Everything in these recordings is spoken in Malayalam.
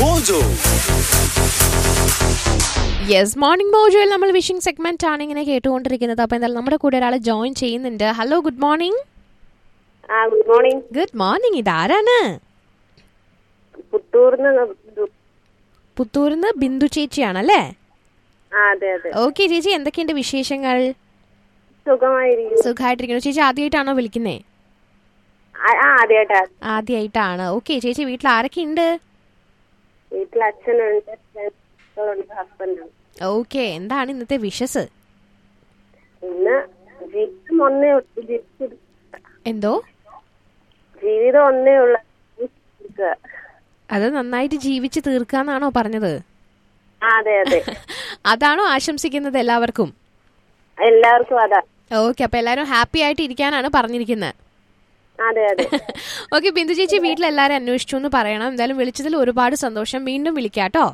Mojo. യെസ് മോർണിംഗ് മോജോയിൽ നമ്മൾ വിഷിംഗ് സെഗ്മെന്റ് ആണ് ഇങ്ങനെ കേട്ടുകൊണ്ടിരിക്കുന്നത് അപ്പോൾ എന്തായാലും നമ്മുടെ കൂടെ ഒരാൾ ജോയിൻ ചെയ്യുന്നുണ്ട് hello good morning ah good morning good morning ഇതാരാണ് പുത്തൂർന്ന് പുത്തൂരിന്ന് ബിന്ദു ചേച്ചിയാണല്ലേ ആ അതെ അതെ ഓക്കെ ചേച്ചി എന്തൊക്കെയുണ്ട് വിശേഷങ്ങൾ സുഖമായിരിക്കും സുഖമായിട്ടിരിക്കുന്നു ചേച്ചി ആദ്യമായിട്ടാണോ വിളിക്കുന്നേ ആ ആ, അതെട്ടാ ആദ്യമായിട്ടാണ് ഓക്കെ ചേച്ചി വീട്ടിൽ ആരൊക്കെ ഉണ്ട് വീട്ടിൽ അച്ഛനുണ്ട് ഫ്രണ്ട്സുകളുണ്ട് ഹസ്ബൻഡുണ്ട് ഓക്കെ എന്താണ് ഇന്നത്തെ വിഷസ് ഇന്ന് ജീവിതം ഒന്നേ ഉള്ളൂ ജീവിച്ചിരി- എന്തോ ജീവിതം ഒന്നേ ഉള്ള ജീവിച്ചിരിക്കുക. അത് നന്നായിട്ട് ജീവിച്ച് തീർക്കാന്നാണോ പറഞ്ഞത് ആ അതെ അതെ അതാണോ ആശംസിക്കുന്നത് എല്ലാവർക്കും എല്ലാവർക്കും അതാ ഓക്കെ അപ്പൊ എല്ലാവരും ഹാപ്പി ആയിട്ട് ഇരിക്കാനാണ് പറഞ്ഞിരിക്കുന്നത് അതെ അതെ ഓക്കെ ബിന്ദു ചേച്ചി വീട്ടിൽ എല്ലാവരും അന്വേഷിച്ചു എന്ന് പറയണം എന്തായാലും വിളിച്ചതിൽ ഒരുപാട് സന്തോഷം വീണ്ടും വിളിക്കാട്ടോ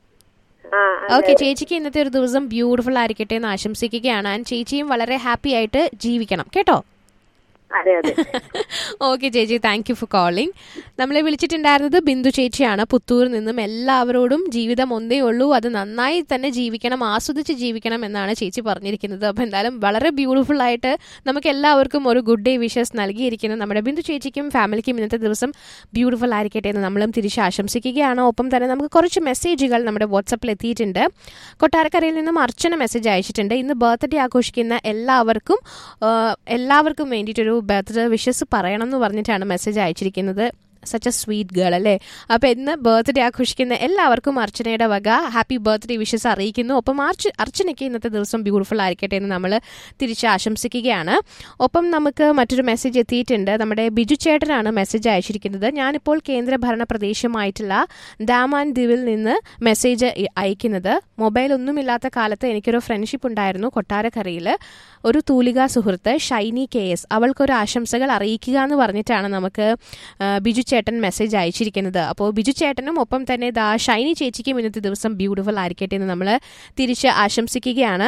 ആ ഓക്കെ ചേച്ചിക്ക് ഇന്നത്തെ ഒരു ദിവസം ബ്യൂട്ടിഫുൾ ആയിരിക്കട്ടെ എന്ന് ആശംസിക്കുകയാണ് ആൻഡ് ചേച്ചിയും വളരെ ഹാപ്പി ആയിട്ട് ജീവിക്കണം കേട്ടോ അതെ അതെ ഓക്കെ ചേച്ചി താങ്ക് യു ഫോർ കോളിംഗ് നമ്മളെ വിളിച്ചിട്ടുണ്ടായിരുന്നത് ബിന്ദു ചേച്ചിയാണ് പുത്തൂരിൽ നിന്നും എല്ലാവരോടും ജീവിതം ഒന്നേ ഉള്ളൂ അത് നന്നായി തന്നെ ജീവിക്കണം ആസ്വദിച്ച് ജീവിക്കണം എന്നാണ് ചേച്ചി പറഞ്ഞിരിക്കുന്നത് അപ്പോൾ എന്തായാലും വളരെ ബ്യൂട്ടിഫുൾ ആയിട്ട് നമുക്ക് എല്ലാവർക്കും ഒരു ഗുഡ് ഡേ വിഷസ് നൽകിയിരിക്കുന്നു നമ്മുടെ ബിന്ദു ചേച്ചിക്കും ഫാമിലിക്കും ഇന്നത്തെ ദിവസം ബ്യൂട്ടിഫുൾ ആയിരിക്കട്ടെ എന്ന് നമ്മളും തിരിച്ച് ആശംസിക്കുകയാണ് ഒപ്പം തന്നെ നമുക്ക് കുറച്ച് മെസ്സേജുകൾ നമ്മുടെ വാട്സപ്പിൽ എത്തിയിട്ടുണ്ട് കൊട്ടാരക്കരയിൽ നിന്നും അർച്ചന മെസ്സേജ് അയച്ചിട്ടുണ്ട് ഇന്ന് ബർത്ത്ഡേ ആഘോഷിക്കുന്ന എല്ലാവർക്കും ആ, എല്ലാവർക്കും വേണ്ടിയിട്ടൊരു ബർത്ത്ഡേ വിഷസ് പറയണം എന്ന് പറഞ്ഞിട്ടാണ് മെസ്സേജ് അയച്ചിരിക്കുന്നത് സച്ച് എ സ്വീറ്റ് ഗേൾ അല്ലേ അപ്പോൾ ഇന്ന് ബർത്ത്ഡേ ആഘോഷിക്കുന്ന എല്ലാവർക്കും അർച്ചനയുടെ വക ഹാപ്പി ബർത്ത്ഡേ വിഷസ് അറിയിക്കുന്നു ഒപ്പം അർച്ച അർച്ചനയ്ക്ക് ഇന്നത്തെ ദിവസം ബ്യൂട്ടിഫുൾ ആയിരിക്കട്ടെ എന്ന് നമ്മൾ തിരിച്ച് ആശംസിക്കുകയാണ് ഒപ്പം നമുക്ക് മറ്റൊരു മെസ്സേജ് എത്തിയിട്ടുണ്ട് നമ്മുടെ ബിജു ചേട്ടനാണ് മെസ്സേജ് അയച്ചിരിക്കുന്നത് ഞാനിപ്പോൾ കേന്ദ്രഭരണ പ്രദേശമായിട്ടുള്ള ദാമാൻ ദ്വീപിൽ നിന്ന് മെസ്സേജ് ഇ- അയക്കുന്നത് മൊബൈൽ ഒന്നുമില്ലാത്ത കാലത്ത് എനിക്കൊരു ഫ്രണ്ട്ഷിപ്പ് ഉണ്ടായിരുന്നു കൊട്ടാരക്കരയിൽ ഒരു തൂലിക സുഹൃത്ത് ഷൈനി കെ എസ് അവൾക്കൊരു ആശംസകൾ അറിയിക്കുക എന്ന് പറഞ്ഞിട്ടാണ് നമുക്ക് ആ, ബിജു ചേട്ടൻ മെസ്സേജ് അയച്ചിരിക്കുന്നത് അപ്പോൾ ബിജു ചേട്ടനും ഒപ്പം തന്നെ ദാ ഷൈനി ചേച്ചിക്കും ഇന്നത്തെ ദിവസം ബ്യൂട്ടിഫുൾ ആയിരിക്കട്ടെ എന്ന് നമ്മൾ തിരിച്ച് ആശംസിക്കുകയാണ്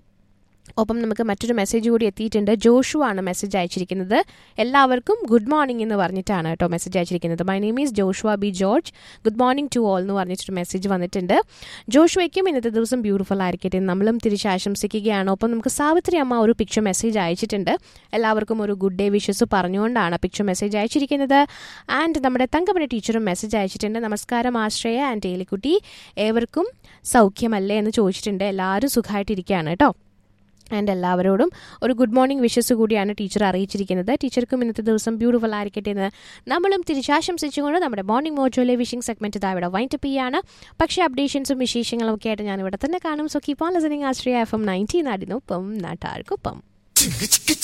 ഒപ്പം നമുക്ക് മറ്റൊരു മെസ്സേജ് കൂടി എത്തിയിട്ടുണ്ട് ജോഷു ആണ് മെസ്സേജ് അയച്ചിരിക്കുന്നത് എല്ലാവർക്കും ഗുഡ് മോർണിംഗ് എന്ന് പറഞ്ഞിട്ടാണ് കേട്ടോ മെസ്സേജ് അയച്ചിരിക്കുന്നത് my name is Joshua B George good morning to all എന്ന് പറഞ്ഞിട്ടൊരു മെസ്സേജ് വന്നിട്ടുണ്ട് ജോഷുവയ്ക്കും ഇന്നത്തെ ദിവസം ബ്യൂട്ടിഫുൾ ആയിരിക്കട്ടെ എന്ന് നമ്മളും തിരിച്ച് ആശംസിക്കുകയാണ് ഒപ്പം നമുക്ക് സാവിത്രി അമ്മ ഒരു പിക്ചർ മെസ്സേജ് അയച്ചിട്ടുണ്ട് എല്ലാവർക്കും ഒരു ഗുഡ് ഡേ വിഷസ് പറഞ്ഞുകൊണ്ടാണ് പിക്ചർ മെസ്സേജ് അയച്ചിരിക്കുന്നത് ആൻഡ് നമ്മുടെ തങ്കമണി ടീച്ചറും മെസ്സേജ് അയച്ചിട്ടുണ്ട് നമസ്കാരം ആശ്രയ ആൻഡ് ഏലിക്കുട്ടി ഏവർക്കും സൗഖ്യമല്ലേ എന്ന് ചോദിച്ചിട്ടുണ്ട് എല്ലാവരും സുഖമായിട്ടിരിക്കുകയാണ് കേട്ടോ ആൻഡ് എല്ലാവരോടും ഒരു ഗുഡ് മോർണിംഗ് വിഷസ് കൂടിയാണ് ടീച്ചർ അറിയിച്ചിരിക്കുന്നത് ടീച്ചർക്കും ഇന്നത്തെ ദിവസം ബ്യൂട്ടിഫുൾ ആയിരിക്കട്ടെ എന്ന് നമ്മളും തിരിച്ചാശംസിച്ചുകൊണ്ട് നമ്മുടെ മോർണിംഗ് മോജോയിലെ വിഷിംഗ് സെഗ്മെന്റ് ഇതാ ഇവിടെ വൈൻഡപ്പ് ചെയ്യാണ് പക്ഷേ അപ്ഡേഷൻസും വിശേഷങ്ങളും ഒക്കെ ആയിട്ട് ഞാൻ ഇവിടെ തന്നെ കാണും so keep on listening Ashraya F M nineteen നാടിനൊപ്പം നാട്ടാർക്കൊപ്പം